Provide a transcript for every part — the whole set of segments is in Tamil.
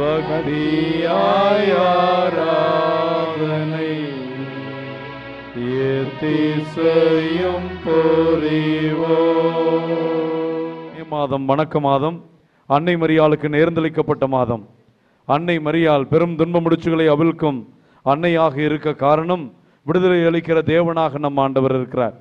பக்தியாய் ஆராதனை எத்திசையும் புரிவோ மாதம் வணக்க மாதம் அன்னை மரியாளுக்கு நேர்ந்தளிக்கப்பட்ட மாதம் அன்னை மரியாள் பெரும் துன்ப முடிச்சுகளை அவிழ்க்கும் அன்னையாக இருக்க காரணம் விடுதலை அளிக்கிற தேவனாக நம் ஆண்டவர் இருக்கிறார்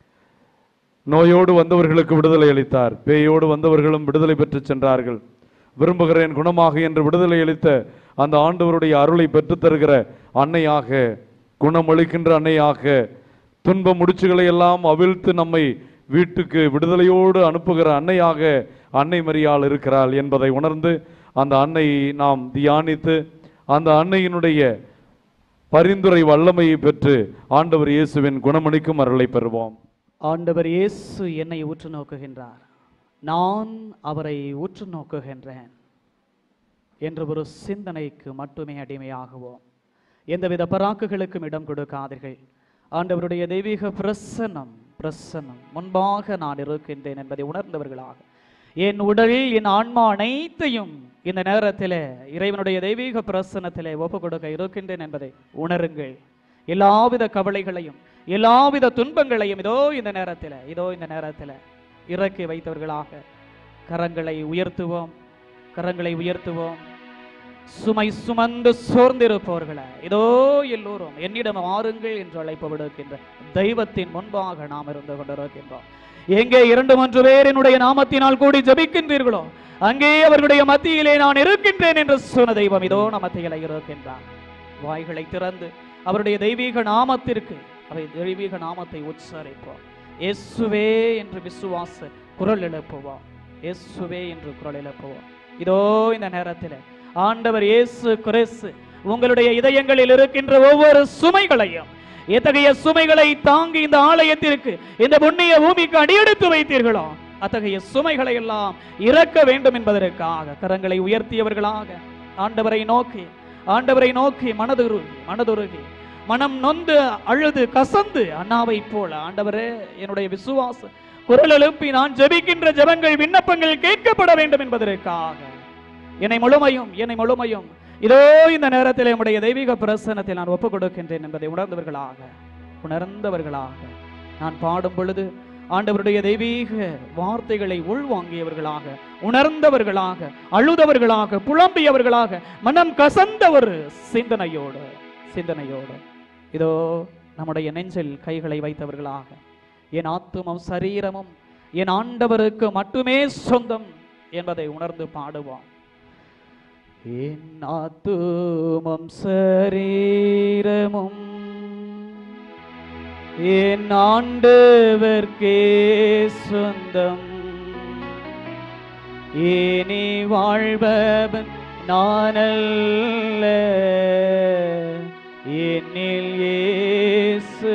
நோயோடு வந்தவர்களுக்கு விடுதலை அளித்தார் பேயோடு வந்தவர்களும் விடுதலை பெற்று சென்றார்கள் விரும்புகிறேன் குணமாக என்று விடுதலை அளித்த அந்த ஆண்டவருடைய அருளை பெற்றுத் தருகிற அன்னையாக குணமளிக்கின்ற அன்னையாக துன்ப முடிச்சுகளை எல்லாம் அவிழ்த்து நம்மை வீட்டுக்கு விடுதலையோடு அனுப்புகிற அன்னையாக அன்னை மரியாள் இருக்கிறாள் என்பதை உணர்ந்து அந்த அன்னையை நாம் தியானித்து அந்த அன்னையினுடைய பரிந்துரை வல்லமையை பெற்று ஆண்டவர் இயேசுவின் குணமளிக்கும் அருளை பெறுவோம் ஆண்டவர் இயேசு என்னை உற்று நோக்குகின்றார் நான் அவரை உற்று நோக்குகின்றேன் என்ற ஒரு சிந்தனைக்கு மட்டுமே அடிமையாகுவோம் எந்தவித பராக்குகளுக்கும் இடம் கொடுக்காதீர்கள் ஆண்டவருடைய தெய்வீக பிரசன்னம் பிரசன்னம் முன்பாக நான் இருக்கின்றேன் என்பதை உணர்ந்தவர்களாக என் உடல் என் ஆன்மா அனைத்தையும் இந்த நேரத்தில் இறைவனுடைய தெய்வீக பிரசன்னத்திலே ஒப்பு கொடுக்க இருக்கின்றேன் என்பதை உணருங்கள் எல்லாவித கவலைகளையும் எல்லாவித துன்பங்களையும் இதோ இந்த நேரத்தில் இதோ இந்த நேரத்தில் இறக்கி வைத்தவர்களாக கரங்களை உயர்த்துவோம் கரங்களை உயர்த்துவோம் சுமை சுமந்து சோர்ந்திருப்பவர்களே இதோ எல்லோரும் என்னிடம் ஆறுங்கள் என்று அழைப்பு விடுக்கின்ற தெய்வத்தின் முன்பாக நாம் இருந்து கொண்டிருக்கின்றோம் எங்கே இரண்டு மூன்று பேர் என்னுடைய நாமத்தினால் கூடி ஜபிக்கின்றீர்களோ அங்கே அவர்களுடைய மத்தியிலே நான் இருக்கின்றேன் என்று சொன்ன தெய்வம் இதோ நம் மத்தியில இருக்கின்றார் வாய்களை திறந்து அவருடைய தெய்வீக நாமத்திற்கு அவை தெய்வீக நாமத்தை உச்சரிப்போம் இயேசுவே என்று விசுவாச குரல் எழுப்புவோம் இயேசுவே என்று குரல் எழுப்புவோம் இதோ இந்த நேரத்தில் ஆண்டவர் இயேசு கிறிஸ்து உங்களுடைய இதயங்களில் இருக்கின்ற ஒவ்வொரு சுமைகளையும் எத்தகைய சுமைகளை தாங்கி இந்த ஆலயத்திற்கு இந்த புண்ணிய பூமிக்கு அடியெடுத்து வைத்தீர்களோ அத்தகைய சுமைகளை எல்லாம் இறக்க வேண்டும் என்பதற்காக கரங்களை உயர்த்தியவர்களாக ஆண்டவரை நோக்கி ஆண்டவரை நோக்கி மனதுருகி மனதுருகி மனம் நொந்து அழுது கசந்து அண்ணாவை போல ஆண்டவரே என்னுடைய விசுவாச குரல் எழுப்பி நான் ஜெபிக்கின்ற ஜெபங்கள் விண்ணப்பங்கள் கேட்கப்பட வேண்டும் என்பதற்காக என்னை முழுமையும் என்னை முழுமையும் இதோ இந்த நேரத்தில் என்னுடைய தெய்வீக பிரசனத்தை நான் ஒப்புக் கொடுக்கின்றேன் என்பதை உணர்ந்தவர்களாக உணர்ந்தவர்களாக நான் பாடும் பொழுது ஆண்டவருடைய தெய்வீக வார்த்தைகளை உள்வாங்கியவர்களாக உணர்ந்தவர்களாக அழுதவர்களாக புலம்பியவர்களாக மனம் கசந்த ஒரு சிந்தனையோடு சிந்தனையோடு இதோ நம்முடைய நெஞ்சில் கைகளை வைத்தவர்களாக என் ஆத்துமம் சரீரமும் என் ஆண்டவருக்கு மட்டுமே சொந்தம் என்பதை உணர்ந்து பாடுவோம் என் ஆத்துமம் சரீரமும் என் ஆண்டவர்க்கே சொந்தம் இனி வாழ்பவன் நானல்ல என்னில் இயேசு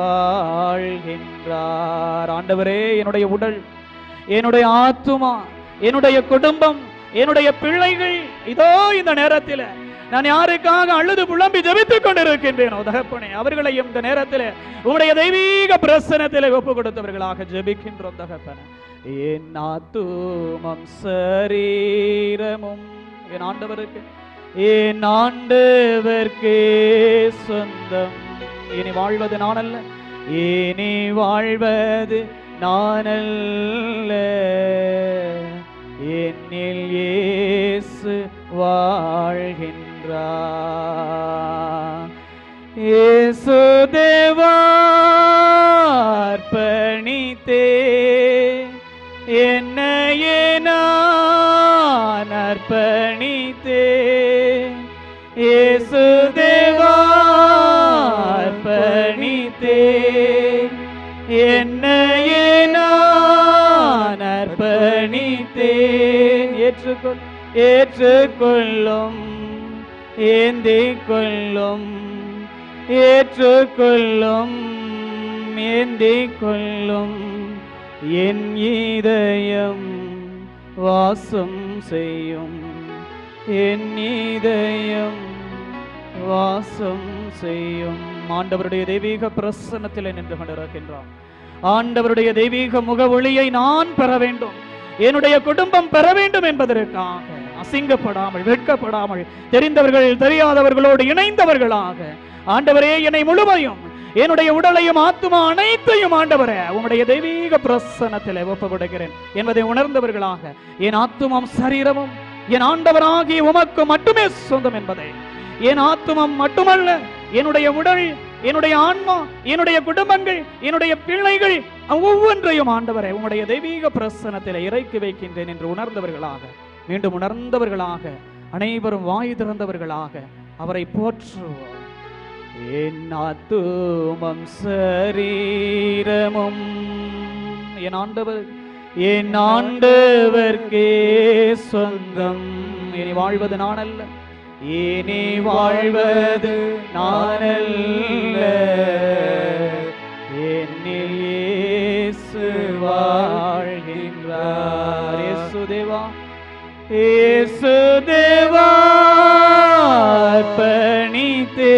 வாழ்கின்றார் ஆண்டவரே என்னுடைய உடல் என்னுடைய ஆத்துமா என்னுடைய குடும்பம் என்னுடைய பிள்ளைகள் இதோ இந்த நேரத்தில் நான் யாருக்காக அழுது புலம்பி ஜெபித்துக் கொண்டிருக்கின்றேனோ தகப்பனே அவர்களையும் இந்த நேரத்தில் உம்முடைய தெய்வீக பிரசனத்தில் ஒப்பு கொடுத்தவர்களாக ஜெபிக்கின்றோம் தகப்பனே என் ஆத்துமம் சரீரமும் என் ஆண்டவருக்கு என் ஆண்டவர்க்கே சொந்தம் இனி வாழ்வது நான் அல்ல இனி வாழ்வது நானல்ல என்னில் இயேசு வாழ்கின்றார் இயேசு தேவார்ப்பணித்தே என்னையே நான் அர்ப்பணித்தே இயேசு தேவார்ப்பணித்தே என்னையே நான் அர்ப்பணித்தேன் ஏற்றுக்கொள் ஏற்றுக்கொள்ளும் ஏந்திக் கொள்ளும் ஏற்றுக்கொள்ளும் ஏந்திக் கொள்ளும் என் இதயம் வாசம் செய்யும் என் இதயம் வாசம் செய்யும் ஆண்டவருடைய தெய்வீக பிரசன்னத்தில் நின்று கொண்டிருக்கின்றோம் ஆண்டவருடைய தெய்வீக முக ஒளியை நான் பெற வேண்டும் என்னுடைய குடும்பம் பெற வேண்டும் என்பதற்காக அசிங்கப்படாமல் வெட்கப்படாமல் தெரிந்தவர்கள் தெரியாதவர்களோடு இணைந்தவர்களாக ஆண்டவரே என்னை முழுமையும் என்னுடைய உடலையும் ஆத்துமா அனைத்தையும் ஆண்டவரே உம்முடைய தெய்வீக பிரசன்னத்தில் ஒப்பு கொடுக்கிறேன் என்பதை உணர்ந்தவர்களாக என் ஆத்துமம் சரீரமும் என் ஆண்டவராகிய உமக்கு மட்டுமே சொந்தம் என்பதை என் ஆத்துமம் மட்டுமல்ல என்னுடைய உடல் என்னுடைய ஆன்மா என்னுடைய குடும்பங்கள் என்னுடைய பிள்ளைகள் ஒவ்வொன்றையும் ஆண்டவரை உம்முடைய தெய்வீக பிரசனத்தில் இறக்கி வைக்கின்றேன் என்று உணர்ந்தவர்களாக மீண்டும் உணர்ந்தவர்களாக அனைவரும் வாய் திறந்தவர்களாக அவரை போற்றுவோம் என் ஆத்துமம் சரீரமும் என் ஆண்டவர் என் ஆண்டவர்க்கே சொந்தம் இனி வாழ்வது நான் அல்ல இனி வாழ்வது நானல்ல என்னில் இயேசு வாழ்கின்றார் இயேசு தேவா இயேசு தேவா அர்ப்பணித்தே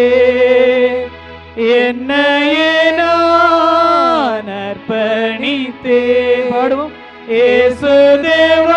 என்னையே நான் அர்ப்பணித்தே பாடுவோம் இயேசு தேவா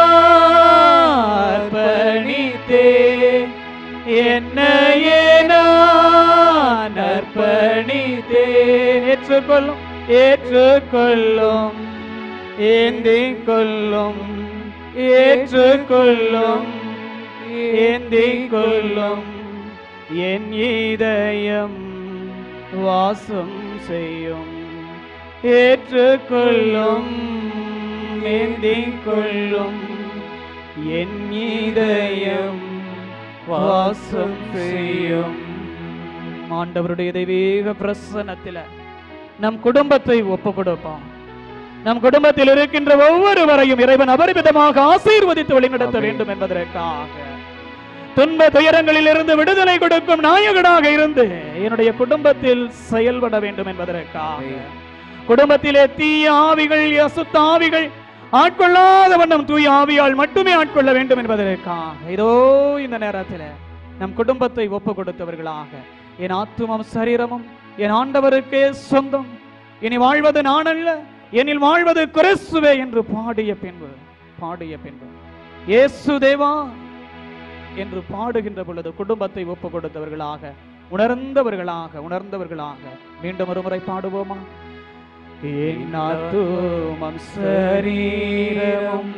அர்ப்பணித்தே என்னையே நான் அர்ப்பணித்தேன் ஏற்றுக்கொள்ளும் ஏற்றுக்கொள்ளும் ஏந்திக் கொள்ளும் ஏற்றுக்கொள்ளும் ஏந்திக் கொள்ளும் என் இதயம் வாசம் செய்யும் ஏற்றுக்கொள்ளும் ஏந்திக் கொள்ளும் என் இதயம் வாசம் செய்யும் ஆண்டவருடைய தெய்வீக பிரசன்னத்தில நம் குடும்பத்தை ஒப்பு கொடுப்போம் நம் குடும்பத்தில் இருக்கின்ற ஒவ்வொருவரையும் இறைவன் அபரிமிதமாக ஆசீர்வதித்து வழிநடத்த வேண்டும் என்பதற்காக துன்ப துயரங்களில் இருந்து விடுதலை கொடுக்கும் நாயகனாக இருந்து என்னுடைய குடும்பத்தில் செயல்பட வேண்டும் என்பதற்காக குடும்பத்திலே தீய ஆவிகள் அசுத்த ஆவிகள் ஆட்கொள்ளாத வண்ணம் தூய ஆவியால் மட்டுமே ஆட்கொள்ள வேண்டும் என்பதற்காக இதோ இந்த நேரத்தில் நம் குடும்பத்தை ஒப்பு கொடுத்தவர்களாக என் ஆத்துமம் சரீரமும் என் ஆண்டவருக்கே சொந்தம் இனி வாழ்வது நான் அல்ல என்னில் வாழ்வது கிறிஸ்துவே என்று பாடிய பின்பு பாடிய பின்பு இயேசு தேவா என்று பாடுகின்ற பொழுது குடும்பத்தை ஒப்பு கொடுத்தவர்களாக உணர்ந்தவர்களாக உணர்ந்தவர்களாக மீண்டும் ஒரு முறை பாடுவோமா என் ஆத்துமம் சரீரமும்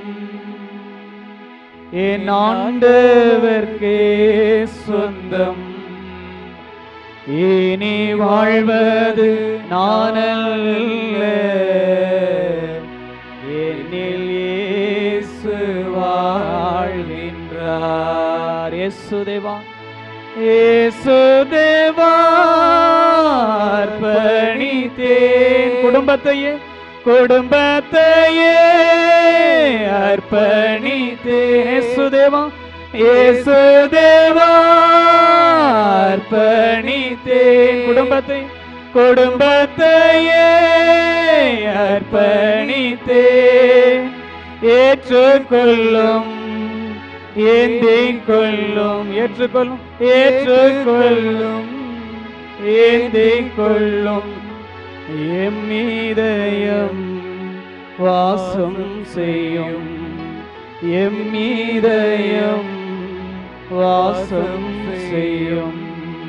என் ஆண்டவர்க்கே சொந்தம் இனி வாழ்வது நானல்ல என்னில் இயேசு வாழ்கின்றார் இயேசு தேவா இயேசு தேவா அர்ப்பணித்தேன் குடும்பத்தையே குடும்பத்தையே அர்ப்பணித்தேன் இயேசு தேவா இயேசு தேவா அர்ப்பணித்தேன் குடும்பத்தை குடும்பத்தையே அர்ப்பணித்தேன் ஏற்றுக்கொள்ளும் ஏந்திக் கொள்ளும் ஏற்றுக்கொள்ளும் ஏற்றுக்கொள்ளும் ஏந்திக் கொள்ளும் எம்மீதயம் வாசம் செய்யும் எம்மீதயம் வாசம் செய்யும்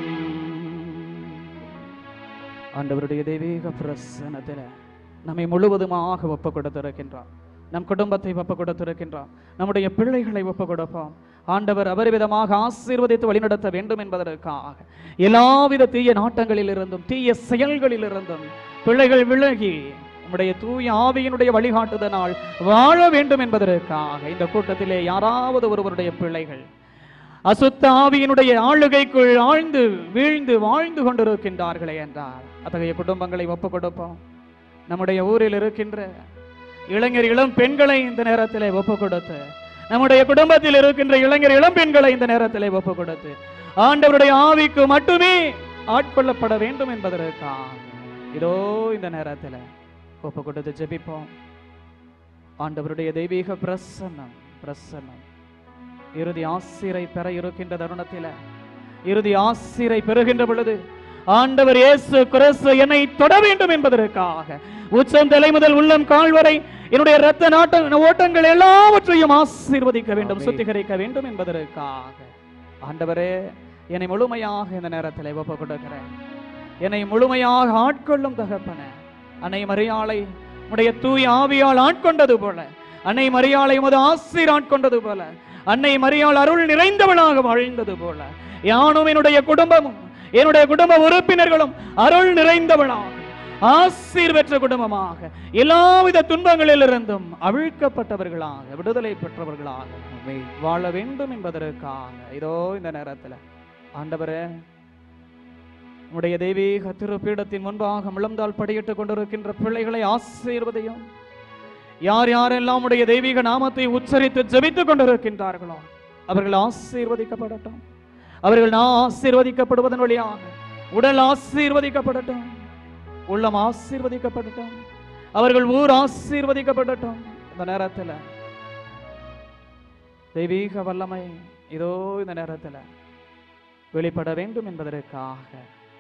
ஆண்டவருடைய தெய்வீக பிரசனத்தில் நம்மை முழுவதுமாக ஒப்பு கொடுத்திருக்கின்றார் நம் குடும்பத்தை ஒப்பு கொடுத்திருக்கின்றார் நம்முடைய பிள்ளைகளை ஒப்பு கொடுப்போம் ஆண்டவர் அபரிவிதமாக ஆசீர்வதித்து வழிநடத்த வேண்டும் என்பதற்காக எல்லாவித தீய நாட்டங்களிலிருந்தும் தீய செயல்களிலிருந்தும் பிள்ளைகள் விலகி உம்முடைய தூய ஆவியினுடைய வழிகாட்டுதனால் வாழ வேண்டும் என்பதற்காக இந்த கூட்டத்திலே யாராவது ஒருவருடைய பிள்ளைகள் அசுத்த ஆவியினுடைய ஆளுகைக்குள் ஆழ்ந்து வீழ்ந்து வாழ்ந்து கொண்டிருக்கின்றார்களே என்றால் அத்தகைய குடும்பங்களை ஒப்பு கொடுப்போம் நம்முடைய ஊரில் இருக்கின்ற இளைஞர் இளம் பெண்களை இந்த நேரத்திலே ஒப்பு கொடுத்து நம்முடைய குடும்பத்தில் இருக்கின்ற இளைஞர் இளம் பெண்களை இந்த நேரத்திலே ஒப்பு கொடுத்து ஆண்டவருடைய ஆவிக்கு மட்டுமே ஆட்கொள்ளப்பட வேண்டும் என்பதற்காக இதோ இந்த நேரத்தில் ஒப்பு கொடுத்து ஜெபிப்போம் ஆண்டவருடைய தெய்வீக பிரசன்னம் பிரசன்னம் இறுதி ஆசிரை பெற இருக்கின்ற தருணத்தில் இறுதி ஆசிரை பெறுகின்ற பொழுது ஆண்டவர் இயேசு கிறிஸ்து என்னை தொட வேண்டும் என்பதற்காக உச்சம் தலை முதல் உள்ளம் கால் வரை என்னுடைய இரத்த நாட்ட ஓட்டங்கள் எல்லாவற்றையும் ஆசீர்வதிக்க வேண்டும் சுத்திகரிக்க வேண்டும் என்பதற்காக ஆண்டவரே என்னை முழுமையாக இந்த நேரத்தில் ஒப்பு கொடுக்கிறேன் என்னை முழுமையாக ஆட்கொள்ளும் தகப்பனே அன்னை மரியாளை உடைய தூய் ஆவியால் ஆட்கொண்டது போல அன்னை மரியாளை உமது ஆசீர் ஆட்கொண்டது போல அன்னை மரியாள் அருள் நிறைந்தவளாக வாழ்ந்தது போல யானும் என்னுடைய குடும்பமும் என்னுடைய குடும்ப உறுப்பினர்களும் அருள் நிறைந்தவளாக ஆசீர் பெற்ற குடும்பமாக எல்லாவித துன்பங்களிலிருந்தும் அவிழ்க்கப்பட்டவர்களாக விடுதலை பெற்றவர்களாக வாழ வேண்டும் என்பதற்காக இதோ இந்த நேரத்தில் ஆண்டவரே உடைய தெய்வீக திருப்பீடத்தின் முன்பாக முழந்தால் படியிட்டுக் கொண்டிருக்கின்ற பிள்ளைகளை ஆசீர்வதையும் யார் யாரெல்லாம் உடைய தெய்வீக நாமத்தை உச்சரித்து ஜெபித்துக் கொண்டிருக்கின்றார்களோ அவர்கள் ஆசீர்வதிக்கப்படட்டும் அவர்கள் நான் ஆசீர்வதிக்கப்படுவதன் வழியாக உடல் ஆசீர்வதிக்கப்படட்டும் உள்ளம் ஆசீர்வதிக்கப்படட்டும் அவர்கள் ஊர் ஆசீர்வதிக்கப்படட்டும் இந்த நேரத்தில் தெய்வீக வல்லமை இதோ இந்த நேரத்தில் வெளிப்பட வேண்டும் என்பதற்காக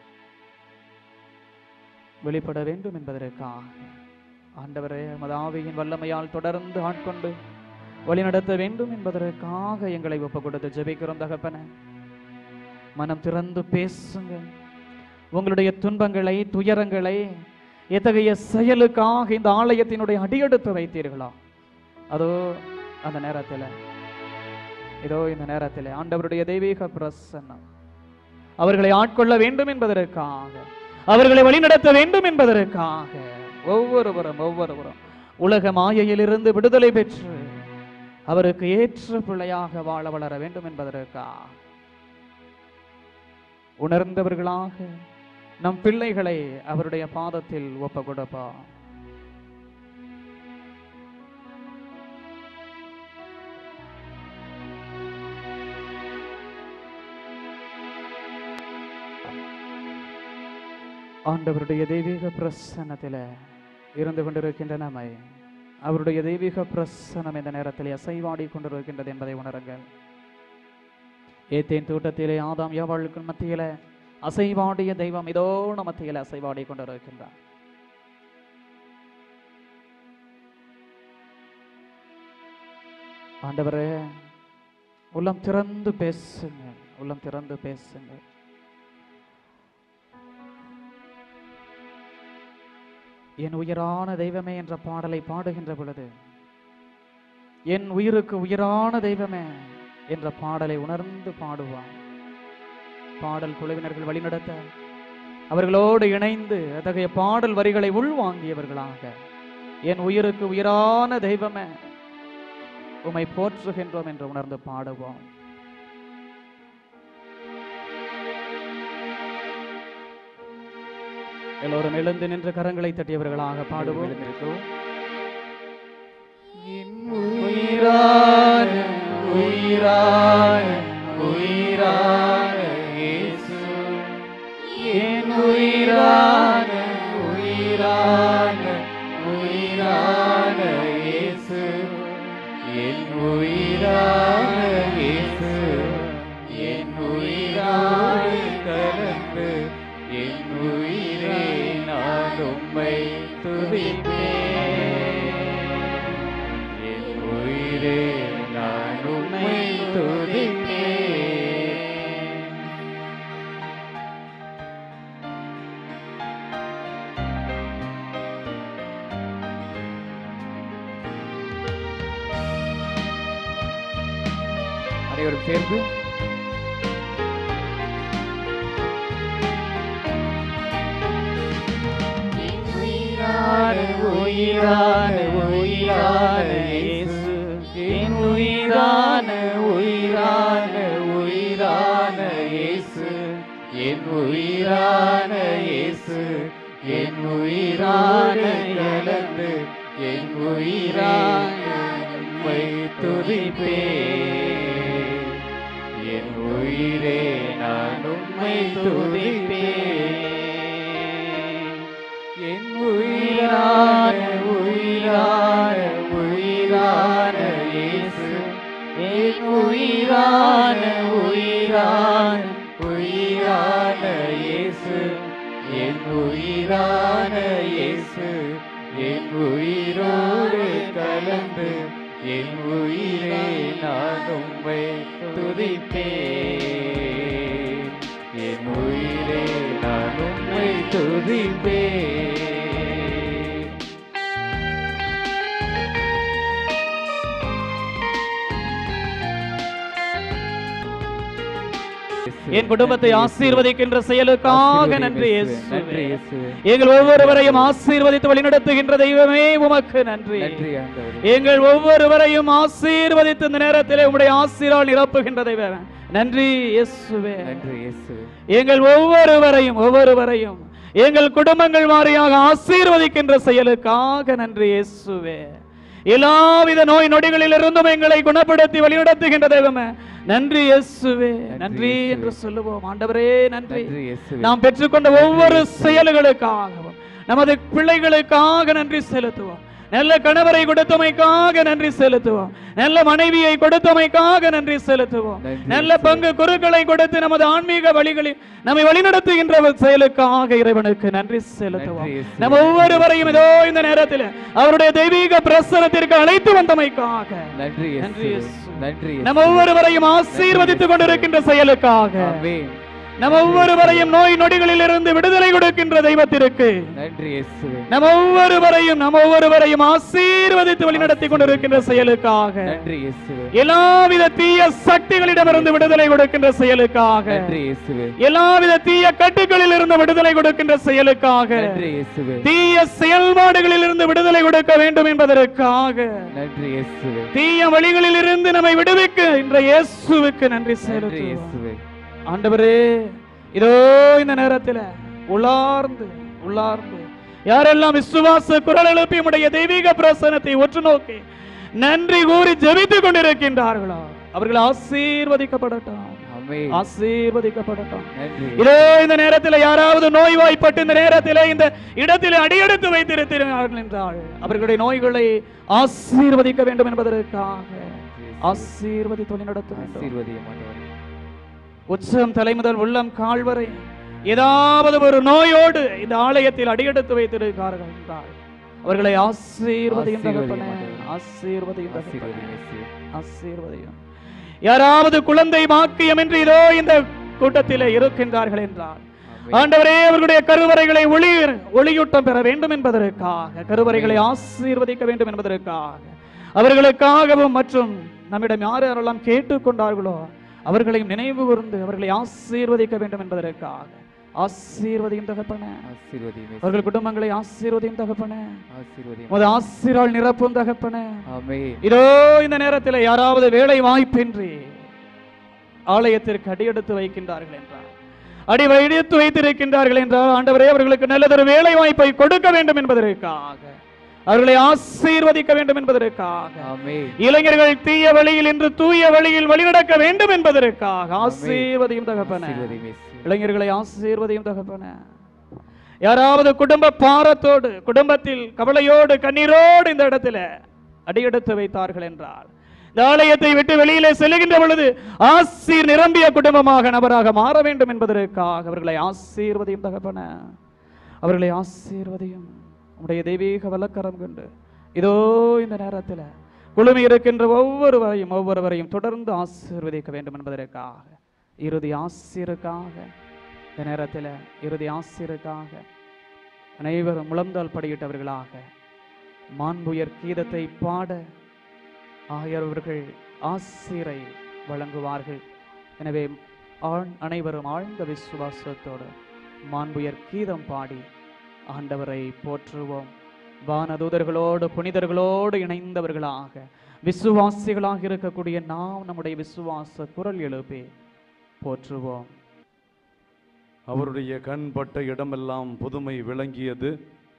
வெளிப்பட வேண்டும் என்பதற்காக ஆண்டவரே மதாவியின் வல்லமையால் தொடர்ந்து ஆட்கொண்டு வழிநடத்த வேண்டும் என்பதற்காக எங்களை ஒப்பு கொடுத்து ஜெபிக்கிறோம் தகப்பனே மனம் திறந்து பேசுங்க உங்களுடைய துன்பங்களை துயரங்களை எத்தகைய செயலுக்காக இந்த ஆலயத்தினுடைய அடியெடுத்து வைத்தீர்களோ அதோ அந்த நேரத்தில் இதோ இந்த நேரத்தில் ஆண்டவருடைய தெய்வீக பிரசன்னம் அவர்களை ஆட்கொள்ள வேண்டும் என்பதற்காக அவர்களை வழிநடத்த வேண்டும் என்பதற்காக ஒவ்வொருவரும் ஒவ்வொருவரும் உலக மாயையிலிருந்து விடுதலை பெற்று அவருக்கு ஏற்ற பிள்ளையாக வாழ வளர வேண்டும் என்பதற்காக உணர்ந்தவர்களாக நம் பிள்ளைகளை அவருடைய பாதத்தில் ஒப்ப கொடுப்போம் ஆண்டவருடைய தெய்வீக பிரசன்னத்தில் இருந்து கொண்டிருக்கின்ற நம்மை அவருடைய தெய்வீக பிரசன்னம் இந்த நேரத்தில் அசைவாடி கொண்டிருக்கின்றது என்பதை உணருங்கள் ஏத்தேன் தோட்டத்திலே ஆதாம் யாவாளுக்கு மத்தியில அசைவாடிய தெய்வம் இதோ நம்ம மத்தியில அசைவாடி கொண்டிருக்கின்றார் ஆண்டவரே உள்ளம் திறந்து பேசுங்க உள்ளம் திறந்து பேசுங்க என் உயிரான தெய்வமே என்ற பாடலை பாடுகின்ற பொழுது என் உயிருக்கு உயிரான தெய்வமே என்ற பாடலை உணர்ந்து பாடுவான் பாடல் குழுவினர்கள் வழிநடத்த அவர்களோடு இணைந்து அத்தகைய பாடல் வரிகளை உள்வாங்கியவர்களாக என் உயிருக்கு உயிரான தெய்வமே உம்மை போற்றுகின்றோம் என்று உணர்ந்து பாடுவோம் எல்லோரும் எழுந்து நின்று கரங்களை தட்டியவர்களாக பாடுவோம் என் உயிரான உயிரான உயிரான இயேசு என் உயிரான உயிரான உயிரான இயேசு என் உயிரான இயேசு என் உயிராய் கலந்து என் உயிரே நான் உம்மை துதிப்பேன் என் உயிரே நான் உம்மை துதிப்பேன் அனைவரும் சேர்ந்து உயிரான உயிரான உயிரான இயேசு என் உயிரான உயிரான உயிரான இயேசு என் உயிரான இயேசு என் உயிரான கலந்து என் உயிரான உம்மை துதிப்பேன் என் உயிரே நான் உம்மை துதிப்பேன் என் உயிரான உயிரான உயிரான இயேசு என் உயிரான உயிரான உயிரான இயேசு என் உயிரான இயேசு என் உயிரோடு கொண்டு என் உயிரே நான் உம்மை துதிப்பேன் என் உயிரே நான் உம்மை துதிப்பேன் என் குடும்பத்தை ஆசீர்வதிக்கின்ற செயலுக்காக நன்றி நன்றி இயேசுவே இயேசுவே எங்கள் ஒவ்வொருவரையும் ஆசீர்வதித்து வழிநடத்துகின்ற தெய்வமே உமக்கு நன்றி நன்றி ஆண்டவரே எங்கள் ஒவ்வொருவரையும் ஆசீர்வதித்து இந்த நேரத்திலே உம்முடைய ஆசீரால் நிரப்புகின்ற தெய்வமே நன்றி இயேசுவே நன்றி இயேசுவே எங்கள் ஒவ்வொருவரையும் ஒவ்வொருவரையும் எங்கள் குடும்பங்கள் வாரியாக ஆசீர்வதிக்கின்ற செயலுக்காக நன்றி இயேசுவே எல்லாவித நோய் நொடிகளில் இருந்தும் எங்களை குணப்படுத்தி வழிநடத்துகின்ற தெய்வமே நன்றி இயேசுவே நன்றி இயேசுவே. என்று சொல்லுவோம் ஆண்டவரே நன்றி நன்றி இயேசுவே நாம் பெற்றுக்கொண்ட ஒவ்வொரு செயல்களுக்காகவும் நமது பிள்ளைகளுக்காக நன்றி செலுத்துவோம் நல்ல கணவரை கொடுத்தமைக்காக நன்றி செலுத்துவோம் நல்ல மனைவியை கொடுத்தமைக்காக நன்றி செலுத்துவோம் நன்றி நல்ல பங்கு குருக்களை கொடுத்து நமது ஆன்மீக வழிகளில் நம்மை வழிநடத்துகின்ற செயலுக்காக இறைவனுக்கு நன்றி செலுத்துவோம் நன்றி இயேசுவே. நம்ம ஒவ்வொருவரையும் ஏதோ இந்த நேரத்தில் அவருடைய தெய்வீக பிரசனத்திற்கு அழைத்து வந்தமைக்காக நன்றி நன்றி இயேசுவே இயேசுவே. நன்றி நம்ம ஒவ்வொருவரையும் ஆசீர்வதித்துக் கொண்டிருக்கின்ற செயலுக்காக ஆமென் நம்ம ஒவ்வொருவரையும் நோய் நொடிகளில் இருந்து விடுதலை கொடுக்கின்ற தெய்வத்திற்கு நன்றி இயேசுவே நம்ம ஒவ்வொருவரையும் நம்ம ஒவ்வொருவரையும் ஆசீர்வதித்து வழிநடத்தி கொண்டிருக்கின்ற செயலுக்காக நன்றி இயேசுவே எல்லாவித தீய சக்திகளிடமிருந்து விடுதலை கொடுக்கின்ற செயலுக்காக நன்றி இயேசுவே எல்லாவித தீய கட்டுகளில் இருந்து விடுதலை கொடுக்கின்ற செயலுக்காக நன்றி இயேசுவே தீய செயல்பாடுகளில் இருந்து விடுதலை கொடுக்க வேண்டும் என்பதற்காக நன்றி இயேசுவே தீய வழிகளில் இருந்து நம்மை விடுவிக்க இன்ற இயேசுவுக்கு நன்றி நன்றி செலுத்துவோம் இயேசுவே ஆண்டவரே இதோ இந்த நேரத்தில் உள்ளார்ந்து உள்ளார்ந்து யாரெல்லாம் விசுவாச குரல் எழுப்பி உடைய தெய்வீக பிரசனத்தை ஒற்று நோக்கி நன்றி கூறி ஜெபித்துக் கொண்டிருக்கின்றார்களோ அவர்கள் ஆசீர்வதிக்கப்படட்டும் ஆமென் ஆசீர்வதிக்கப்படட்டும் நன்றி இதோ இந்த நேரத்தில் யாராவது நோய்வாய்ப்பட்டு இந்த நேரத்தில் இந்த இடத்தில் அடியெடுத்து வைத்திருக்கிறார்கள் என்றால் அவர்களுடைய நோய்களை ஆசீர்வதிக்க வேண்டும் என்பதற்காக ஆசீர்வதித்து வழி நடத்த வேண்டும் ஆசீர்வதியும் ஆண்டவரே உச்சம் தலை முதல் உள்ளம் கால் வரை ஏதாவது ஒரு நோயோடு இந்த ஆலயத்தில் அடியெடுத்து வைத்திருக்கிறார்கள் என்றால் அவர்களை ஆசீர்வதியும் தகப்பனே ஆசீர்வதியும் தகப்பனே ஆசீர்வதியும் இயேசுவே ஆசீர்வதியும் யாராவது குழந்தை பாக்கியம் என்று இதோ இந்த கூட்டத்திலே இருக்கின்றார்கள் என்றால் ஆமென். ஆண்டவரே அவர்களுடைய கருவறைகளை ஒளி ஒளியூட்டம் பெற வேண்டும் என்பதற்காக கருவறைகளை ஆசீர்வதிக்க வேண்டும் என்பதற்காக அவர்களுக்காகவும் மற்றும் நம்மிடம் யார் யாரெல்லாம் கேட்டுக்கொண்டார்களோ அவர்களையும் நினைவு கூர்ந்து அவர்களை ஆசீர்வதிக்க வேண்டும் என்பதற்காக ஆசீர்வதியும் தகப்பனே ஆசீர்வதியும் இயேசுவே. அவர்கள் குடும்பங்களை ஆசீர்வதியும் தகப்பனே ஆசீர்வதியும் உமது ஆசீரால் நிரப்பும் தகப்பனே ஆமென் இதோ இந்த நேரத்தில் யாராவது வேலை வாய்ப்பின்றி ஆலயத்திற்கு அடியெடுத்து வைக்கின்றார்கள் என்றால் அடி வைத்து வைத்திருக்கின்றார்கள் என்றால் ஆண்டவரே அவர்களுக்கு நல்லதொரு வேலை வாய்ப்பை கொடுக்க வேண்டும் என்பதற்காக அவர்களை ஆசீர்வதிக்க வேண்டும் என்பதற்காக ஆமென் இளைஞர்கள் தீய வழியில் இன்று தூய வழியில் வழிநடக்க வேண்டும் என்பதற்காக ஆசீர்வதியும் தகப்பன ஆசீர்வதியும் இயேசுவே. இளைஞர்களை ஆசீர்வதியும் தகப்பன யாராவது குடும்ப பாரத்தோடு குடும்பத்தில் கவலையோடு கண்ணீரோடு இந்த இடத்துல அடியெடுத்து வைத்தார்கள் என்றால் இந்த ஆலயத்தை விட்டு வெளியிலே செல்லுகின்ற பொழுது ஆசீர் நிரம்பிய குடும்பமாக நபராக மாற வேண்டும் என்பதற்காக அவர்களை ஆசீர்வதியும் தகப்பன அவர்களை ஆசீர்வதியும் உடைய தெய்வீக வல்லக்கரம் கொண்டு இதோ இந்த நேரத்தில் குழுமி இருக்கின்ற ஒவ்வொருவரையும் ஒவ்வொருவரையும் தொடர்ந்து ஆசீர்வதிக்க வேண்டும் என்பதற்காக இறுதி ஆசிருக்காக இந்த நேரத்தில் இறுதி ஆசிருக்காக அனைவரும் முழந்தால் படியிட்டவர்களாக மாண்புயர் கீதத்தை பாட ஆகியவர்கள் ஆசிரை வழங்குவார்கள் எனவே ஆண் அனைவரும் ஆழ்ந்த விசுவாசத்தோடு மாண்புயர் கீதம் பாடி ஆண்டவரை போற்றுவோம் வானதூதர்களோடு புனிதர்களோடு இணைந்தவர்களாக விசுவாசிகளாக இருக்கக்கூடிய நாம் நம்முடைய விசுவாச குரல் எழுப்பி போற்றுவோம் அவருடைய கண் பட்ட இடமெல்லாம் புதுமை விளங்கியது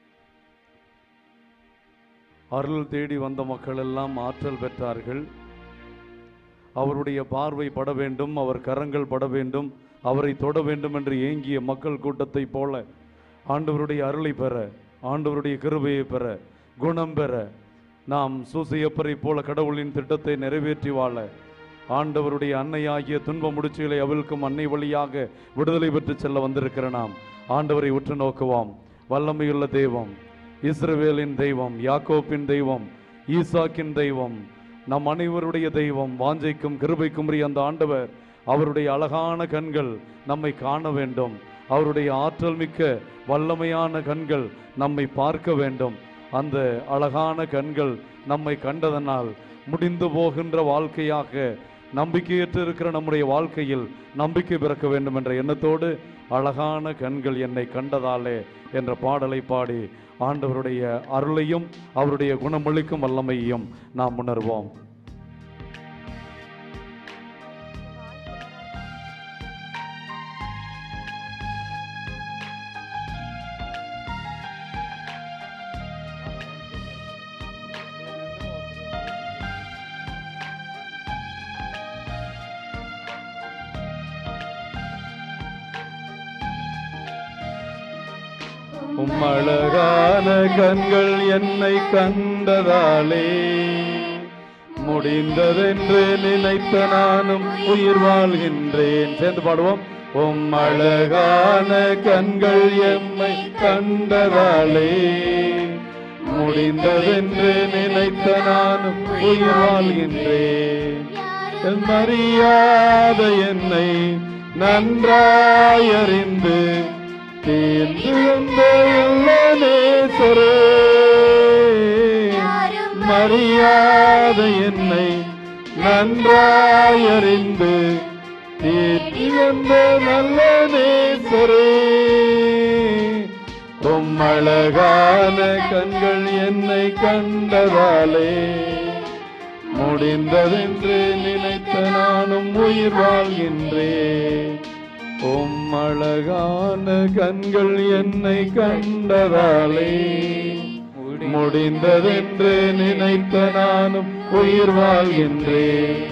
அருள் தேடி வந்த மக்கள் எல்லாம் ஆற்றல் பெற்றார்கள் அவருடைய பார்வை பட வேண்டும் அவர் கரங்கள் பட வேண்டும் அவரை தொட வேண்டும் என்று ஏங்கிய மக்கள் கூட்டத்தைப் போல ஆண்டவருடைய அருளை பெற ஆண்டவருடைய கிருபையை பெற குணம் பெற நாம் சூசையப்பரை போல கடவுளின் திட்டத்தை நிறைவேற்றி வாழ ஆண்டவருடைய அன்னையாகிய துன்ப முடிச்சுகளை அவிழ்க்கும் அன்னை வழியாக விடுதலை பெற்று செல்ல வந்திருக்கிற நாம் ஆண்டவரை உற்று நோக்குவோம் வல்லமையுள்ள தெய்வம் இஸ்ரவேலின் தெய்வம் யாக்கோப்பின் தெய்வம் ஈசாக்கின் தெய்வம் நம் அனைவருடைய தெய்வம் வாஞ்சைக்கும் கிருபைக்கும் உரிய அந்த ஆண்டவர் அவருடைய அழகான கண்கள் நம்மை காண வேண்டும் அவருடைய ஆற்றல் மிக்க வல்லமையான கண்கள் நம்மை பார்க்க வேண்டும் அந்த அழகான கண்கள் நம்மை கண்டதனால் முடிந்து போகின்ற வாழ்க்கையாக நம்பிக்கையற்று இருக்கிற நம்முடைய வாழ்க்கையில் நம்பிக்கை பிறக்க வேண்டும் என்ற எண்ணத்தோடு அழகான கண்கள் என்னை கண்டதாலே என்ற பாடலை பாடி ஆண்டவருடைய அருளையும் அவருடைய குணமளிக்கும் வல்லமையையும் நாம் உணர்வோம் உம்மழகான கண்கள் என்னை கண்டதாலே முடிந்ததென்று நினைத்த நானும் உயிர் வாழ்கின்றேன் சேர்ந்து பாடுவோம் உம் அழகான கண்கள் எம்மை கண்டதாலே முடிந்ததென்று நினைத்த நானும் உயிர் வாழ்கின்றேன் என் அறியாத என்னை நன்றாயறிந்து தேர்ந்து வந்த நல்ல நேசரே மறியாத என்னை நன்றாயறிந்து தேற்றி வந்த நல்ல நேசரே உம் அழகான கண்கள் என்னை கண்டதாலே முடிந்ததென்று நினைத்த நானும் உயிர் வாழ்கின்றேன் உம் அழகான கண்கள் என்னை கண்டதாலே முடிந்ததென்று நினைத்த நானும் உயிர் வாழ்கின்றேன்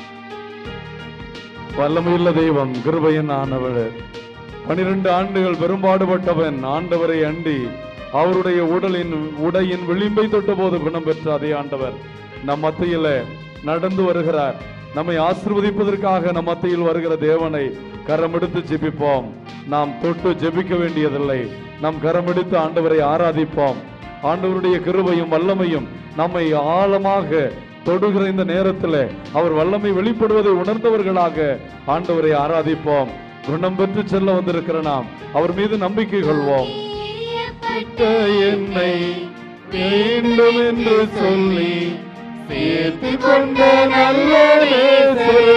வல்லமையுள்ள தெய்வம் கிருபையன் ஆனவள் பனிரெண்டு ஆண்டுகள் பெரும்பாடுபட்டவன் ஆண்டவரை அண்டி அவருடைய உடலின் உடையின் விளிம்பை தொட்டபோது குணம் பெற்ற அதே ஆண்டவர் நம் மத்தியில நடந்து வருகிறார் நம்மை ஆசிர்வதிப்பதற்காக நம் மத்தியில் வருகிற தேவனை கரமெடுத்து ஜெபிப்போம் நாம் தொட்டு ஜெபிக்க வேண்டியதில்லை நம் கரமெடுத்து ஆண்டவரை ஆராதிப்போம் ஆண்டவருடைய கிருபையும் வல்லமையும் நம்மை ஆழமாக தொடுகிற இந்த நேரத்தில் அவர் வல்லமை வெளிப்படுவதை உணர்ந்தவர்களாக ஆண்டவரை ஆராதிப்போம் குணம் பெற்று செல்ல வந்திருக்கிற நாம் அவர் மீது நம்பிக்கை கொள்வோம் விட்ட என்னை வேண்டும் என்று சொல்லி சேர்த்து கொண்ட நல்ல நேசரே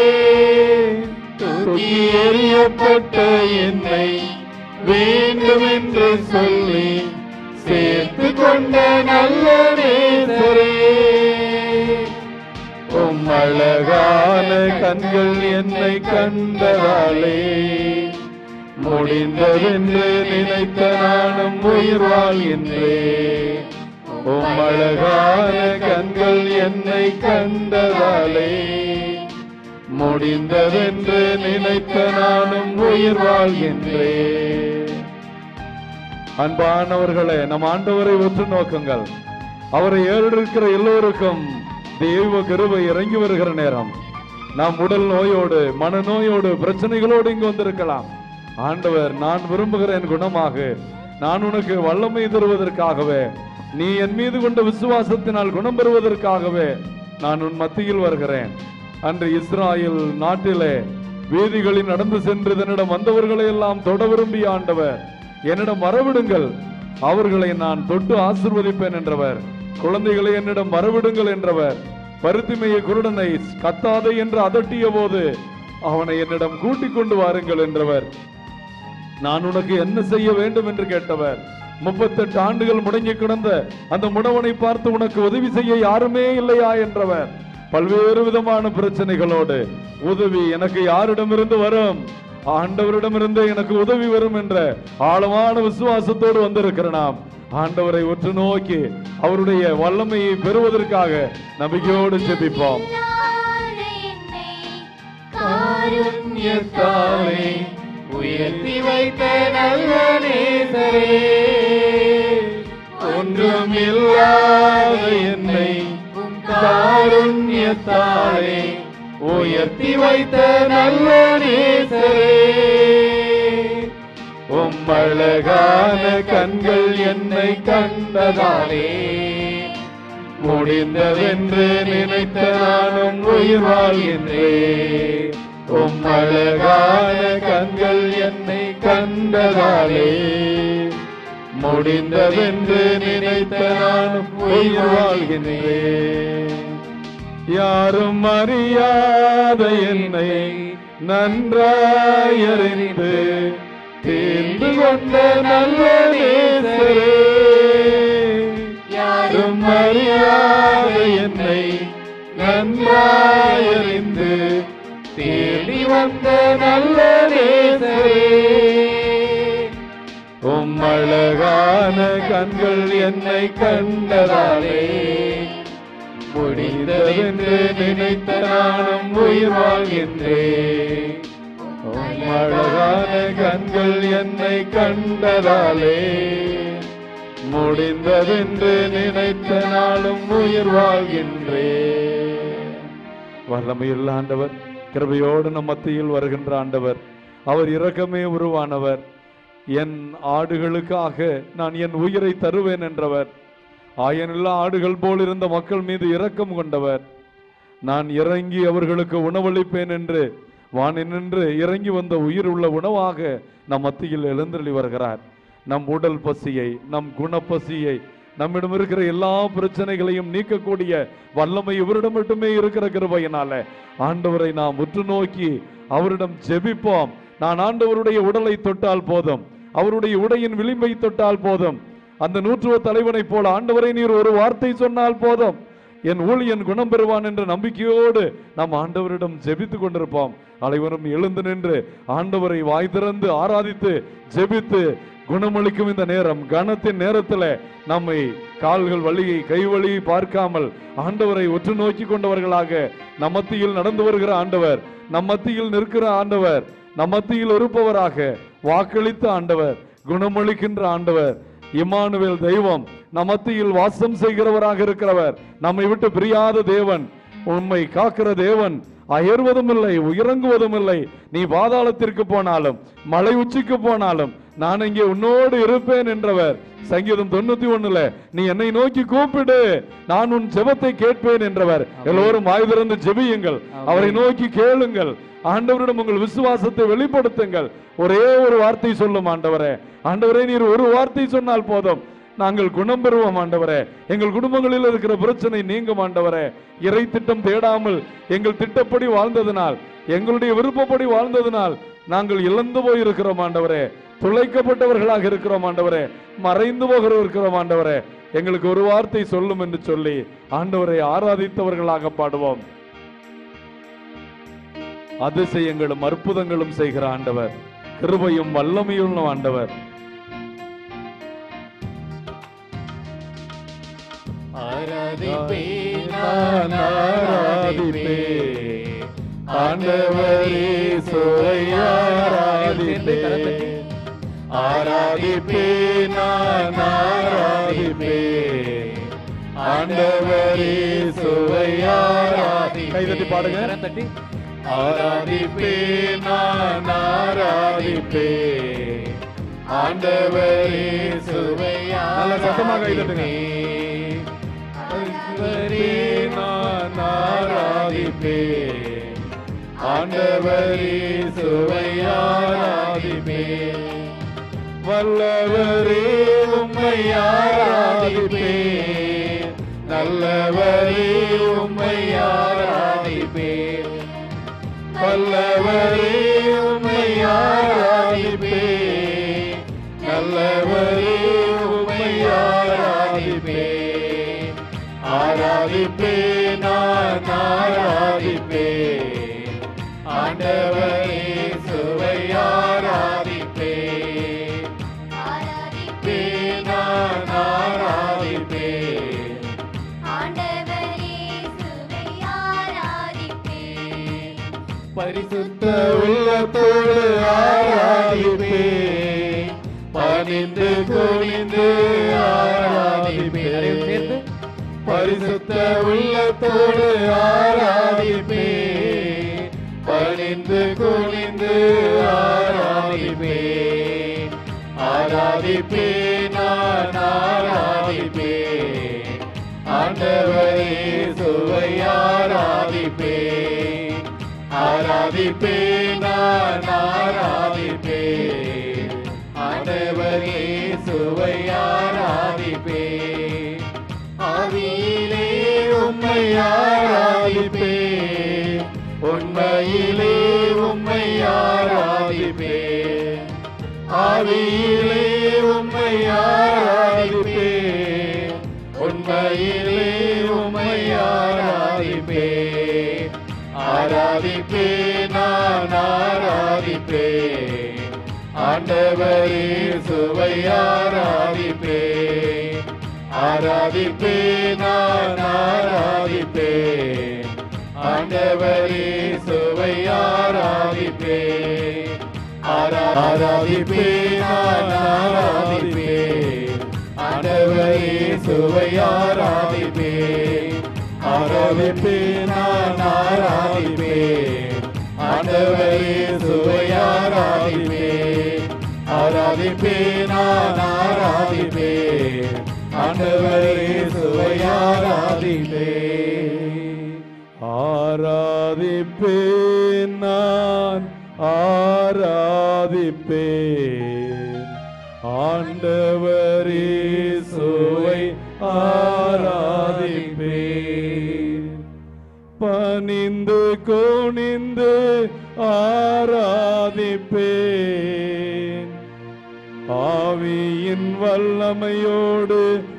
தூக்கி எறியப்பட்ட என்னை வேண்டும் என்று சொல்லி சேர்த்து கொண்ட நல்ல நேசரே உம் அழகான கண்கள் என்னை கண்டதாலே முடிந்ததென்று நினைத்த நானும் உயிர் வாழ்கின்றேன் உம் அழகான கண்கள் என்னை கண்டதாலே முடிந்ததென்று நினைத்த நானும் உயிர் வாழ்கின்றேன் அன்பானவர்களே நம் ஆண்டவரை உற்று நோக்குங்கள் அவரை ஏறிருக்கிற எல்லோருக்கும் தெய்வ கிருபை இறங்கி வருகிற நேரம் நாம் உடல் நோயோடு மனநோயோடு பிரச்சனைகளோடு இங்கு வந்திருக்கலாம் ஆண்டவர் நான் விரும்புகிறேன் குணமாக நான் உனக்கு வல்லமை தருவதற்காகவே நீ என் மீது கொண்ட விசுவாசத்தினால் குணம் பெறுவதற்காகவே நான் உன் மத்தியில் வருகிறேன் அன்று இஸ்ராயல் நாட்டிலே வீதிகளில் நடந்து சென்று தன்னிடம் வந்தவர்களை எல்லாம் தொட விரும்பிய ஆண்டவர் என்னிடம் வரவிடுங்கள் அவர்களை நான் தொட்டு ஆசிர்வதிப்பேன் என்றவர் குழந்தைகளை என்னிடம் வரவிடுங்கள் என்றவர் பருத்திமைய குருடனை கத்தாதே என்று அதட்டிய போது அவனை என்னிடம் கூட்டிக் கொண்டு வாருங்கள் என்றவர் நான் உனக்கு என்ன செய்ய வேண்டும் என்று கேட்டவர் முப்பத்தெட்டு ஆண்டுகள் முடங்கி கிடந்த அந்த முடவனை பார்த்து உனக்கு உதவி செய்ய யாருமே இல்லையா என்றவர் பல்வேறு விதமான பிரச்சனைகளோடு உதவி எனக்கு யாரிடமிருந்து வரும் ஆண்டவரிடமிருந்து எனக்கு உதவி வரும் என்ற ஆழமான விசுவாசத்தோடு வந்திருக்கிற நாம் ஆண்டவரை உற்று நோக்கி அவருடைய வல்லமையை பெறுவதற்காக நம்பிக்கையோடு ஜெபிப்போம் காருண்யத்தாலே உயர்த்தி வைத்த நல்ல நேசரே ஒன்றுமில்லாத என்னை உம் காருண்யத்தாலே உயர்த்தி வைத்த நல்ல நேசரே உம் அழகான கண்கள் என்னை கண்டதாலே முடிந்ததென்று நினைத்த நானும் உயிர் வாழ்கின்றேன் உம் அழகான கண்கள் என்னை கண்டதாலே முடிந்ததென்று நினைத்த நானும் உயிர் வாழ்கின்றேன் யாரும் அறியாத என்னை நன்றாய் அறிந்து தேர்ந்து கொண்ட நல்ல நேசரே யாரும் அறியாத என்னை நன்றாய் அறிந்து தேடி வந்த நல்ல நேசரே உம் அழகான கண்கள் என்னை கண்டதாலே முடிந்ததென்று நினைத்த நானும் உயிர் வாழ்கின்றேன் உம் அழகான கண்கள் என்னை கண்டதாலே முடிந்ததென்று நினைத்த நாளும் உயிர் வாழ்கின்றேன் வல்லமையுள்ள ஆண்டவர் கிருபையோடு நம் மத்தியில் வருகின்ற ஆண்டவர் அவர் இரக்கமே உருவானவர் என் ஆடுகளுக்காக நான் என் உயிரை தருவேன் என்றவர் ஆயனில்லா ஆடுகள் போல் இருந்த மக்கள் மீது இரக்கம் கொண்டவர் நான் இறங்கி அவர்களுக்கு உணவளிப்பேன் என்று வானினின்று இறங்கி வந்த உயிர் உள்ள உணவாக நம் மத்தியில் எழுந்தருளி வருகிறார் நம் உடல் பசியை நம் குணப்பசியை நம்மிடம் இருக்கிற எல்லா பிரச்சனைகளையும் நீக்கக்கூடிய வல்லமை இவரிடம் மட்டுமே இருக்கிற கிருபையினால ஆண்டவரை நாம் உற்று நோக்கி அவரிடம் ஜெபிப்போம் நான் ஆண்டவருடைய உடலை தொட்டால் போதும் அவருடைய உடையின் விளிம்பை தொட்டால் போதும் அந்த நூற்றுவ தலைவனைப் போல ஆண்டவரை நீர் ஒரு வார்த்தை சொன்னால் போதும் என் ஊழியன் குணம் பெறுவான் என்ற நம்பிக்கையோடு நாம் ஆண்டவரிடம் ஜெபித்துக் கொண்டிருப்போம் அனைவரும் எழுந்து நின்று ஆண்டவரை வாய் திறந்து ஆராதித்து ஜெபித்து குணமளிக்கும் இந்த நேரம் கனத்தின் நேரத்தில் நம்மை கால்கள் வலியை கை வலியை பார்க்காமல் ஆண்டவரை உற்று நோக்கி கொண்டவர்களாக நம் மத்தியில் நடந்து வருகிற ஆண்டவர் நம் மத்தியில் நிற்கிற ஆண்டவர் நம் மத்தியில் இருப்பவராக வாக்களித்த ஆண்டவர் குணமளிக்கின்ற ஆண்டவர் இம்மானுவேல் தெய்வம் நம் மத்தியில் வாசம் செய்கிறவராக இருக்கிறவர் நம்மை விட்டு பிரியாத தேவன் உண்மை காக்கிற தேவன் அயர்வதும் இல்லை உயரங்குவதும் இல்லை நீ பாதாளத்திற்கு போனாலும் மலை உச்சிக்கு போனாலும் நான் இங்கே உன்னோடு இருப்பேன் என்றவர் சங்கீதம் தொண்ணூத்தி ஒண்ணுல நீ என்னை நோக்கி கூப்பிடு நான் உன் ஜெபத்தை கேட்பேன் என்றவர் எல்லோரும் வாய் திறந்து ஜெபியுங்கள் அவரை நோக்கி கேளுங்கள் ஆண்டவரிடம் உங்கள் விசுவாசத்தை வெளிப்படுத்துங்கள் ஒரே ஒரு வார்த்தை சொல்லும் ஆண்டவரே ஆண்டவரே நீர் ஒரு வார்த்தை சொன்னால் போதும் நாங்கள் குணம் பெறுவோம் ஆண்டவரே எங்கள் குடும்பங்களில் இருக்கிற பிரச்சனை நீங்கும் ஆண்டவரே இறை திட்டம் தேடாமல் எங்கள் திட்டப்படி வாழ்ந்ததினால் எங்களுடைய விருப்பப்படி வாழ்ந்ததினால் நாங்கள் இழந்து போய் இருக்கிறோம் ஆண்டவரே துளைக்கப்பட்டவர்களாக இருக்கிறோம் ஆண்டவரே மறைந்து போகிற இருக்கிறோம் ஆண்டவரே எங்களுக்கு ஒரு வார்த்தை சொல்லும் என்று சொல்லி ஆண்டவரை ஆராதித்தவர்களாக பாடுவோம் அதிசயங்களும் அற்புதங்களும் செய்கிற ஆண்டவர் கிருபையும் வல்லமையுள்ள ஆண்டவர் ஆராதிப்பேன் நான் ஆராதிப்பேன் ஆண்டவரே சுவை ஆராதிப்பேன் ஆராதிப்பேன் நான் ஆராதிப்பேன் ஆண்டவரே சுவை ஆராதி கைதட்டி பாடுங்க கரம் தட்டி ஆராதிப்பேன் நான் ஆராதிப்பேன் ஆண்டவரே சுவை நல்ல சத்தமாக கைதட்டுங்க ஆண்டவரே நான் ஆராதிப்பேன் ஆண்டவரே சுவை ஆராதிப்பேன் வல்லவரே உம்மை ஆராதிப்பேன் நல்லவரே உம்மை ஆராதிப்பேன் வல்லவரே உம்மை ஆராதிப்பேன் நல்லவரே உம்மை ஆராதிப்பேன் ஆராதிப்பேன் நான் ஆராதிப்பேன் ஆண்டவரே சுவை ஆராதிப்பேன் ஆராதிப்பேன் நான் ஆராதிப்பேன் பரிசுத்த உள்ளத்தோடு ஆராதிப்பேன் பணிந்து குனிந்து ஆராதிப்பேன் சேர்ந்து பரிசுத்த உள்ளத்தோடு ஆராதிப்பேன் பணிந்து குனிந்து ஆராதிப்பேன் ஆராதிப்பேன் நான் ஆராதிப்பேன் ஆண்ட ஆண்டவரே சுவை ஆராதிப்பேன் ஆராதிப்பேன் நான் ஆராதிப்பேன் ஆண்டவரே சுவை ஆராதிப்பேன் ஆவியிலே உம்மை ஆராதிப்பேன் உண்மையிலே உம்மை ஆராதிப்பேன் ஆவியிலே உம்மை ஆராதிப்பேன் உண்மையிலே உம்மை ஆராதிப்பேன் ஆராதிப்பேன் நான் ஆராதிப்பேன் ஆண்டவரே சுவை ஆராதிப்பேன் ஆராதிப்பேன் நான் ஆராதிப்பேன் ஆண்டவரே சுவை ஆராதிப்பேன் ஆராதிப்பேன் நான் ஆராதிப்பேன் ஆண்டவரே சுவை ஆராதிப்பேன் ஆராதிப்பேன் நான் ஆராதிப்பேன் ஆண்டவரே சுவை ஆராதிப்பேன் ஆராதிப்பேன் நான் ஆராதிப்பேன் ஆண்டவரே சுவை ஆராதிப்பேன் ஆராதிப்பேன் நான் ஆராதிப்பேன் ஆண்டவரே சுவை ஆராதிப்பேன் பணிந்து கோணிந்து ஆராதிப்பேன் ஆவியின் வல்லமையோடு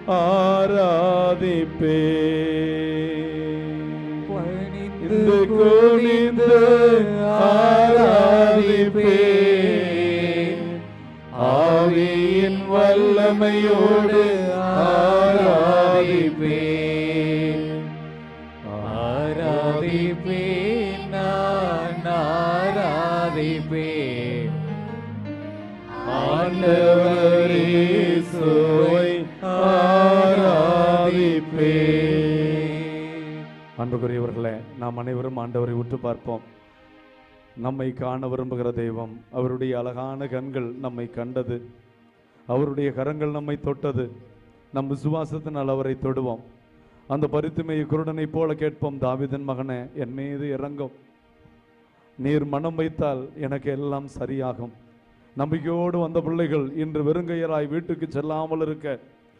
ஆராதிப்பேன் இந்த கோணிந்து ஆராதிப்பேன் ஆவியின் வல்லமையோடு ஆராதிப்பேன் ஆராதிப்பேன் நான் ஆராதிப்பேன் ஆண்டவரே சுவை ஆராதிப்பேன் அன்புக்குரியவர்களே நாம் அனைவரும் ஆண்டவரை உற்று பார்ப்போம் நம்மை காண விரும்புகிற தெய்வம் அவருடைய அழகான கண்கள் நம்மை கண்டது அவருடைய கரங்கள் நம்மை தொட்டது நம் விசுவாசத்தினால் அவரை தொடுவோம் அந்த பரித்துமையை குருடனைப் போல கேட்போம் தாவிதன் மகனே என் மீது இறங்கும் நீர் மனம் வைத்தால் எனக்கு எல்லாம் சரியாகும் நம்பிக்கையோடு வந்த பிள்ளைகள் இன்று வெறுங்கையராய் வீட்டுக்கு செல்லாமல் இருக்க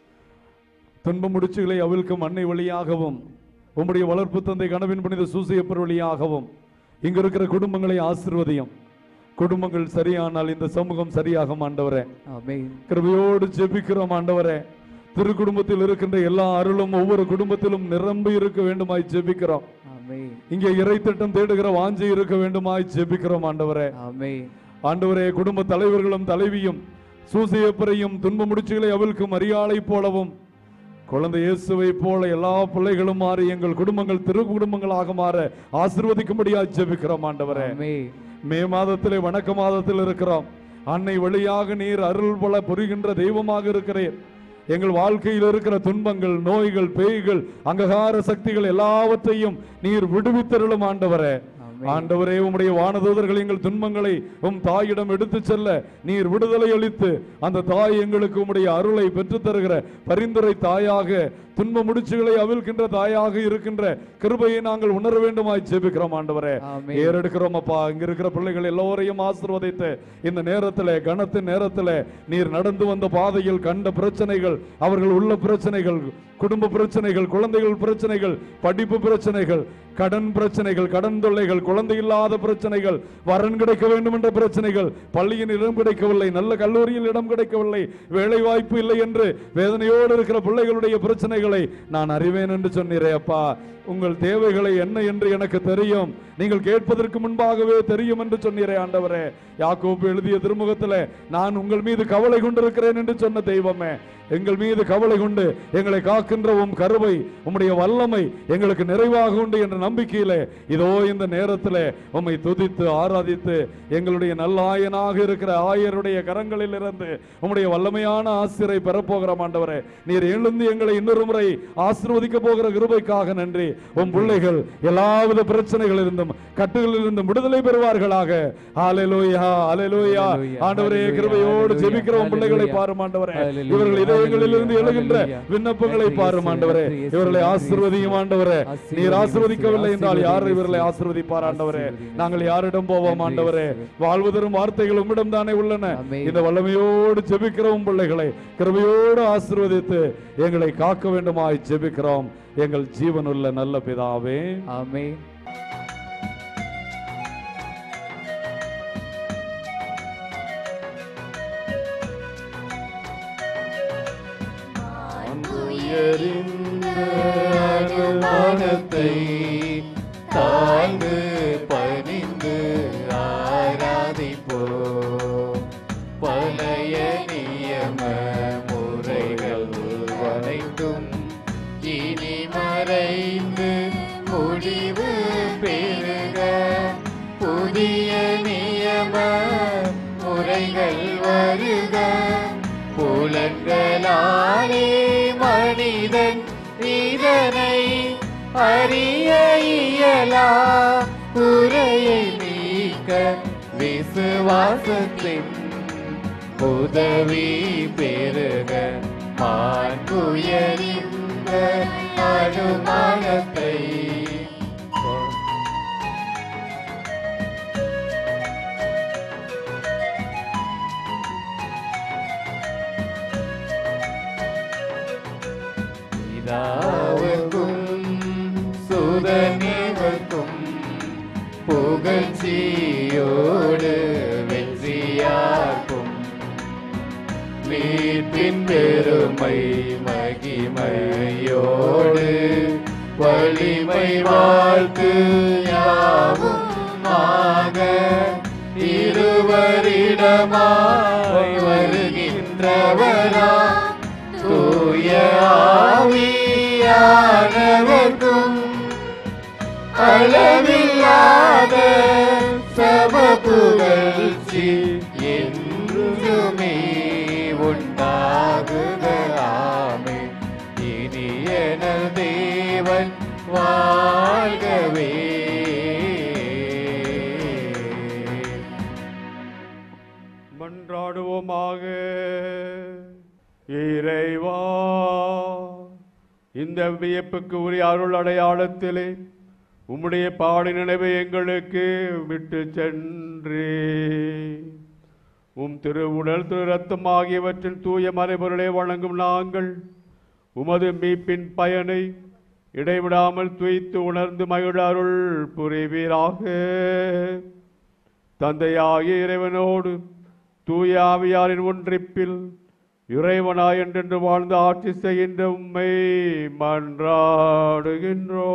துன்ப முடிச்சுகளை அவிழ்க்கும் அன்னை வழியாகவும் உம்முடைய வளர்ப்பு தந்தை கனவின் புனித சூசியப்பர் வழியாகவும் இங்க இருக்கிற குடும்பங்களை ஆசிர்வதியும் குடும்பங்கள் சரியானால் இந்த சமூகம் சரியாகும் ஆண்டவரே ஆமென் கிருபையோடு ஜெபிக்கிறோம் ஆண்டவரே திருக்குடும்பத்தில் இருக்கின்ற எல்லா அருளும் ஒவ்வொரு குடும்பத்திலும் நிரம்பி இருக்க வேண்டுமாய் ஜெபிக்கிறோம் ஆமென் இங்கே இறைத்திட்டம் தேடுகிற வாஞ்சை இருக்க வேண்டுமாய் ஜெபிக்கிறோம் ஆண்டவரே ஆமென் ஆண்டவரே குடும்ப தலைவர்களும் தலைவியும் சூசையப்பரையும் துன்ப முடிச்சுகளை அவிழ்க்கும் அரியாளை போலவும் குழந்தை இயேசுவை போல எல்லா பிள்ளைகளும் மாறி எங்கள் குடும்பங்கள் திரு குடும்பங்களாக மாற ஆசிர்வதிக்கும்படியா ஜெபிக்கிறோம் ஆண்டவரே ஆமென் மே மாதத்திலே வணக்க மாதத்தில் இருக்கிறோம் அன்னை வழியாக நீர் அருள் பல புரிகின்ற தெய்வமாக இருக்கிறீர் எங்கள் வாழ்க்கையில் இருக்கிற துன்பங்கள் நோய்கள் பேய்கள் அங்ககார சக்திகள் எல்லாவற்றையும் நீர் விடுவித்தருளும் ஆண்டவரே ஆமென். ஆண்டவரே உம்முடைய வானதூதர்கள் எங்கள் துன்பங்களை உம் தாயிடம் எடுத்துச் செல்ல நீர் விடுதலை அளித்து அந்த தாய் எங்களுக்கு உம்முடைய அருளை பெற்றுத் தருகிற பரிந்துரை தாயாக துன்ப முடிச்சுகளை அவிழ்க்கின்ற தாயாக இருக்கின்ற கிருபையை நாங்கள் உணர வேண்டுமாய் ஜெபிக்கிறோம் ஆண்டவரே ஆமென். ஏறெடுக்கிறோம் அப்பா இங்க இருக்கிற பிள்ளைகள் எல்லோரையும் ஆசீர்வதித்து இந்த நேரத்திலே கணத்தின் நேரத்திலே நீர் நடந்து வந்த பாதையில் கண்ட பிரச்சனைகள் அவர்கள் உள்ள பிரச்சனைகள் குடும்ப பிரச்சனைகள் குழந்தைகள் பிரச்சனைகள் படிப்பு பிரச்சனைகள் கடன் பிரச்சனைகள் கடன் தொல்லைகள் குழந்தை இல்லாத பிரச்சனைகள் வரன் கிடைக்க வேண்டும் என்ற பிரச்சனைகள் பள்ளியின் இடம் கிடைக்கவில்லை நல்ல கல்லூரியில் இடம் கிடைக்கவில்லை வேலை வாய்ப்பு இல்லை என்று வேதனையோடு இருக்கிற பிள்ளைகளுடைய பிரச்சனைகளை நான் அறிவேன் என்று சொன்னீரே அப்பா உங்கள் தேவைகளை என்ன என்று எனக்கு தெரியும் நீங்கள் கேட்பதற்கு முன்பாகவே தெரியும் என்று சொன்னீரே ஆண்டவரே யாக்கோப்பு எழுதிய திருமுகத்திலே நான் உங்கள் மீது கவலை கொண்டிருக்கிறேன் என்று சொன்ன தெய்வமே எங்கள் மீது கவலை கொண்டு எங்களை காக்கின்ற உம் கருவை உம்முடைய வல்லமை எங்களுக்கு நிறைவாக உண்டு என்ற நம்பிக்கையிலே இதோ இந்த நேரத்திலே உம்மை துதித்து ஆராதித்து எங்களுடைய நல்லாயனாக இருக்கிற ஆயருடைய கரங்களில் இருந்து உம்முடைய வல்லமையான ஆசிரை பெறப்போகிறோம் ஆண்டவரே நீர் எழுந்து எங்களை இன்னொரு முறை ஆசீர்வதிக்க போகிற கிருபைக்காக நன்றி உம் பிள்ளைகள் எல்லாவித பிரச்சனைகள் இருந்தும் கட்டுகளில் இருந்தும் விடுதலை பெறுவார்களாக ஹalleluya ஹalleluya Hallelujah, ஆண்டவரே hallelujah, கிருபையோடு hallelujah, ஜெபிக்கிற உம் பிள்ளைகளை hallelujah. பாரும் ஆண்டவரே Hallelujah, இவர்கள் இதே இருதயங்களிலிருந்து எழுகின்ற விண்ணப்பங்களை பாரும் ஆண்டவரே இவர்களை ஆசிர்வதியும் ஆண்டவரே நீர் ஆசிர்வதிக்கவில்லை என்றால் யார் இவர்களை ஆசிர்வதிப்பார் ஆண்டவரே நாங்கள் யாரிடம் போவோம் ஆண்டவரே வாழ்வதரும் வார்த்தைகள் உம்மிடம் தானே உள்ளன இந்த வல்லமையோடு ஜெபிக்கிறோம் பிள்ளைகளை கிருபையோடு ஆசிர்வதித்து எங்களை காக்க வேண்டுமாய் ஜெபிக்கிறோம் எங்கள் ஜீவனுள்ள நல்ல பிதாவே ஆமென் உயர்ந்த அனுமானத்தை தாழ்ந்து பணிந்து ஆராதிப்போம் பழைய நியம முறைகள் அனைத்தும் இனி மறைந்து முடிவு பெறுக புதிய நியம முறைகள் வருக புலன்களாலே மனிதன் இதனை அறிய இயலா குறையை நீக்க விசுவாசத்தின் உதவி பெருக மான்குயரிந்த அனுமானத்தை பிதாவுக்கும் சுதனிவர்க்கும் புகழ்ச்சியோடு வெற்றியாக்கும் மீட்பின் பெருமை மகிமையோடு வலிமை வாழ்த்து யாவும் ஆக இருவரிடமாய் வருகின்றவரா தூய ஆவியானவர்க்கும் அளவில்லாத சம புகழ்ச்சி என்றுமே உண்டாகுக ஆமே இனியன தேவன் வாழ்கவே மன்றாடுவோமாக இறைவா இந்த வியப்புக்கு உரிய அருள் அடையாளத்திலே உம்முடைய பாடி நினைவை எங்களுக்கு விட்டு சென்றே உம் திருவுடல் திரு ரத்தம் ஆகியவற்றின் தூய மறைபொருளை வழங்கும் நாங்கள் உமது மீட்பின் பயனை இடைவிடாமல் துய்த்து உணர்ந்து மகிழ அருள் புரிவீராக தந்தையாகிய இறைவனோடு தூய ஆவியாரின் ஒன்றிப்பில் இறைவனாய் என்றென்று வாழ்ந்து ஆட்சி செய்கின்ற உம்மை மன்றாடுகின்றோ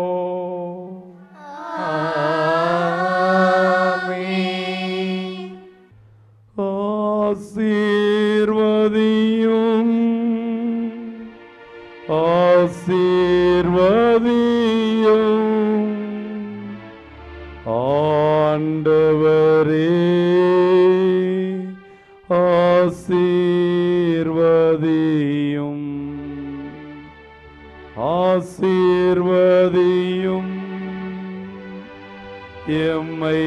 ஆசீர்வதியும் ஆசீர்வதியும் ஆண்டவரே ஆசீர்வதியும் ஆசீர்வதியும் எம்மை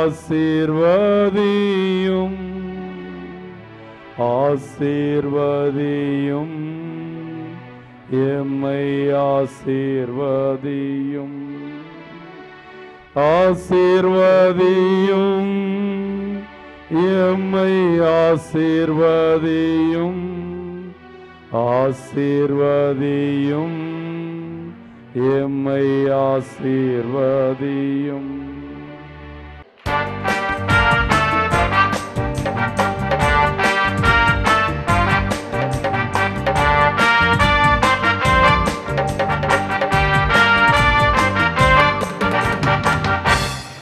ஆசீர்வதியும் ஆசீர்வதியும் எம்மை ஆசீர்வதியும் ஆசீர்வதியும் எம்மை ஆசீர்வதியும் ஆசீர்வதியும் எம்மை ஆசீர்வதியும்